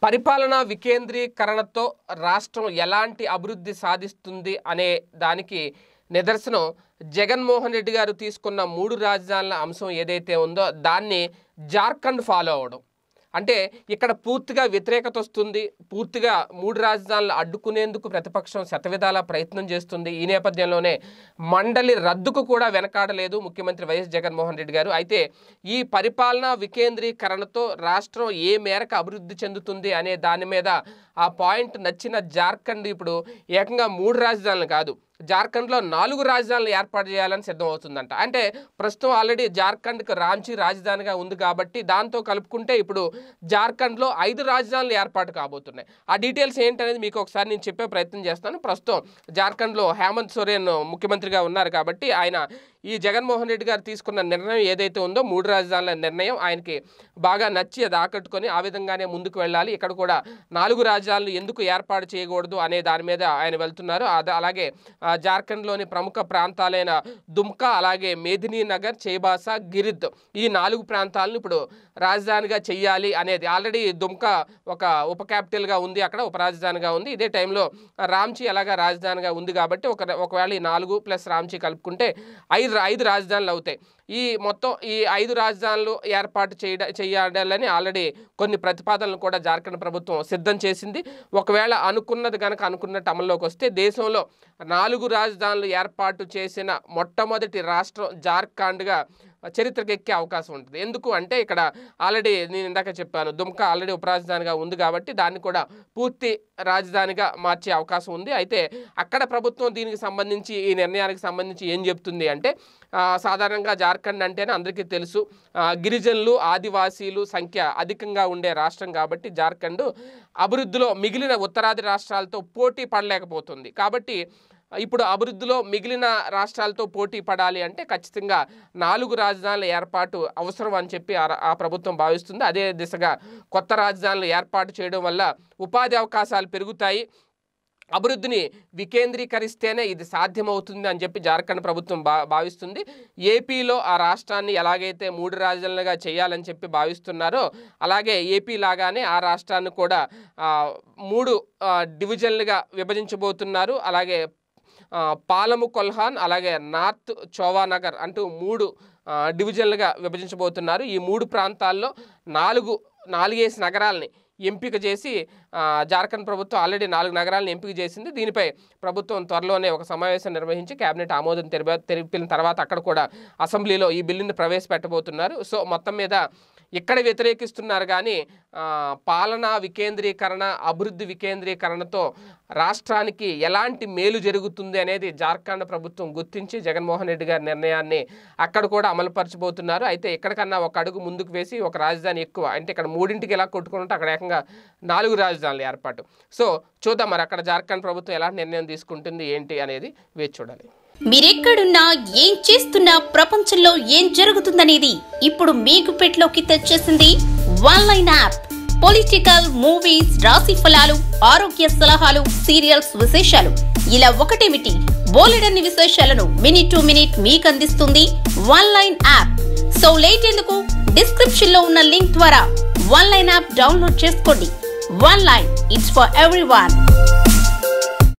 పరిపాలనా వికేంద్రీకరణతో రాష్ట్రం ఎలాంటి అభివృద్ధి సాధిస్తుంది అనే దానికి నిదర్శనం జగన్మోహన్ రెడ్డి గారు తీసుకున్న మూడు రాజధానుల అంశం ఏదైతే ఉందో దాన్ని జార్ఖండ్ ఫాలో అవడం అంటే ఇక్కడ పూర్తిగా వ్యతిరేకత వస్తుంది పూర్తిగా మూడు రాజధానులు అడ్డుకునేందుకు ప్రతిపక్షం శతవిధాల ప్రయత్నం చేస్తుంది ఈ నేపథ్యంలోనే మండలి రద్దుకు కూడా వెనకాడలేదు ముఖ్యమంత్రి వైఎస్ జగన్మోహన్ రెడ్డి గారు అయితే ఈ పరిపాలనా వికేంద్రీకరణతో రాష్ట్రం ఏ మేరకు అభివృద్ధి చెందుతుంది అనే దాని మీద ఆ పాయింట్ నచ్చిన జార్ఖండ్ ఇప్పుడు ఏకంగా మూడు రాజధానులు కాదు జార్ఖండ్లో నాలుగు రాజధానులు ఏర్పాటు చేయాలని సిద్ధమవుతుందంట అంటే ప్రస్తుతం ఆల్రెడీ జార్ఖండ్కి రాంచీ రాజధానిగా ఉంది కాబట్టి దాంతో కలుపుకుంటే ఇప్పుడు జార్ఖండ్లో ఐదు రాజధానులు ఏర్పాటు కాబోతున్నాయి ఆ డీటెయిల్స్ ఏంటనేది మీకు ఒకసారి నేను చెప్పే ప్రయత్నం చేస్తాను ప్రస్తుతం జార్ఖండ్లో హేమంత్ సోరెన్ ముఖ్యమంత్రిగా ఉన్నారు కాబట్టి ఆయన ఈ జగన్మోహన్ రెడ్డి గారు తీసుకున్న నిర్ణయం ఏదైతే ఉందో మూడు రాజధానుల నిర్ణయం ఆయనకి బాగా నచ్చి అది ఆకట్టుకొని ఆ విధంగానే ముందుకు వెళ్ళాలి ఇక్కడ కూడా నాలుగు రాజధానులు ఎందుకు ఏర్పాటు చేయకూడదు అనే దాని మీద ఆయన వెళ్తున్నారు అద- అలాగే ఆ, జార్ఖండ్లోని ప్రముఖ ప్రాంతాలైన దుమ్కా అలాగే మేదినీ నగర్ చేబాసా గిరిద్ ఈ నాలుగు ప్రాంతాలను ఇప్పుడు రాజధానిగా చెయ్యాలి అనేది ఆల్రెడీ దుమ్కా ఒక ఉప క్యాపిటల్గా ఉంది అక్కడ ఉప రాజధానిగా ఉంది ఇదే టైంలో రాంచీ ఎలాగా రాజధానిగా ఉంది కాబట్టి ఒక ఒకవేళ ఈ నాలుగు ప్లస్ రాంచీ కలుపుకుంటే ఐదు ఐదు రాజధానులు అవుతాయి ఈ మొత్తం ఈ ఐదు రాజధానులు ఏర్పాటు చేయడ చేయాలని ఆల్రెడీ కొన్ని ప్రతిపాదనలు కూడా జార్ఖండ్ ప్రభుత్వం సిద్ధం చేసింది ఒకవేళ అనుకున్నది కనుక అనుకున్నట్టు అమల్లోకి వస్తే దేశంలో నాలుగు రాజధానులు ఏర్పాటు చేసిన మొట్టమొదటి రాష్ట్రం జార్ఖండ్గా చరిత్రకెక్కే అవకాశం ఉంటుంది ఎందుకు అంటే ఇక్కడ ఆల్రెడీ నేను ఇందాక చెప్పాను దుమ్కా ఆల్రెడీ ఉపరాజధానిగా ఉంది కాబట్టి దాన్ని కూడా పూర్తి రాజధానిగా మార్చే అవకాశం ఉంది అయితే అక్కడ ప్రభుత్వం దీనికి సంబంధించి ఈ నిర్ణయానికి సంబంధించి ఏం చెప్తుంది అంటే ఆ, సాధారణంగా జార్ఖండ్ అంటేనే అందరికీ తెలుసు ఆ, గిరిజనులు ఆదివాసీలు సంఖ్య అధికంగా ఉండే రాష్ట్రం కాబట్టి జార్ఖండ్ అభివృద్ధిలో మిగిలిన ఉత్తరాది రాష్ట్రాలతో పోటీ పడలేకపోతుంది కాబట్టి ఇప్పుడు అభివృద్ధిలో మిగిలిన రాష్ట్రాలతో పోటీ పడాలి అంటే ఖచ్చితంగా నాలుగు రాజధానుల ఏర్పాటు అవసరం అని చెప్పి ఆ రా- ఆ ప్రభుత్వం భావిస్తుంది అదే దిశగా కొత్త రాజధానులు ఏర్పాటు చేయడం వల్ల ఉపాధి అవకాశాలు పెరుగుతాయి అభివృద్ధిని వికేంద్రీకరిస్తేనే ఇది సాధ్యమవుతుంది అని చెప్పి జార్ఖండ్ ప్రభుత్వం భా భావిస్తుంది ఏపీలో ఆ రాష్ట్రాన్ని ఎలాగైతే మూడు రాజధానులుగా చేయాలని చెప్పి భావిస్తున్నారో అలాగే ఏపీ లాగానే ఆ రాష్ట్రాన్ని కూడా ఆ, మూడు ఆ, డివిజన్లుగా విభజించబోతున్నారు అలాగే ఆ, పాలము కొల్హాన్ అలాగే నార్త్ చోవానగర్ అంటూ మూడు ఆ, డివిజన్లుగా విభజించబోతున్నారు ఈ మూడు ప్రాంతాల్లో నాలుగు నాలుగేసి నగరాలని ఎంపిక చేసి ఆ, జార్ఖండ్ ప్రభుత్వం ఆల్రెడీ నాలుగు నగరాలను ఎంపిక చేసింది దీనిపై ప్రభుత్వం త్వరలోనే ఒక సమావేశం నిర్వహించి కేబినెట్ ఆమోదం తెరిపి తెలిపిన తర్వాత అక్కడ కూడా అసెంబ్లీలో ఈ బిల్లుని ప్రవేశపెట్టబోతున్నారు సో మొత్తం మీద ఇక్కడ వ్యతిరేకిస్తున్నారు కానీ ఆ, పాలనా వికేంద్రీకరణ అభివృద్ధి వికేంద్రీకరణతో రాష్ట్రానికి ఎలాంటి మేలు జరుగుతుంది అనేది జార్ఖండ్ ప్రభుత్వం గుర్తించి జగన్మోహన్ రెడ్డి గారి నిర్ణయాన్ని అక్కడ కూడా అమలుపరచబోతున్నారు అయితే ఎక్కడికన్నా ఒక అడుగు ముందుకు వేసి ఒక రాజధాని ఎక్కువ అంటే ఇక్కడ మూడింటికి ఎలా కొట్టుకుంటే అక్కడ ఏకంగా నాలుగు రాజధానులు ఏర్పాటు సో చూద్దాం మరి అక్కడ జార్ఖండ్ ప్రభుత్వం ఎలాంటి నిర్ణయం తీసుకుంటుంది ఏంటి అనేది వేచి చూడాలి మీరెక్కడున్నా ఏం చేస్తున్నా ప్రపంచంలో ఏం జరుగుతుందనేది ఇప్పుడు మీకు పెట్లోకి తెచ్చేసింది one line app political movies రాశి ఫలాలు ఆరోగ్య సలహాలు సీరియల్స్ విశేషాలు ఇలా ఒకటేమిటి బోలెడన్ని విశేషాలను మినిట్ టు మినిట్ మీకు అందిస్తుంది one line app so late ఎందుకు డిస్క్రిప్షన్ లో ఉన్న లింక్ ద్వారా వన్ లైన్ యాప్ డౌన్లోడ్ చేసుకోండి one line it's for every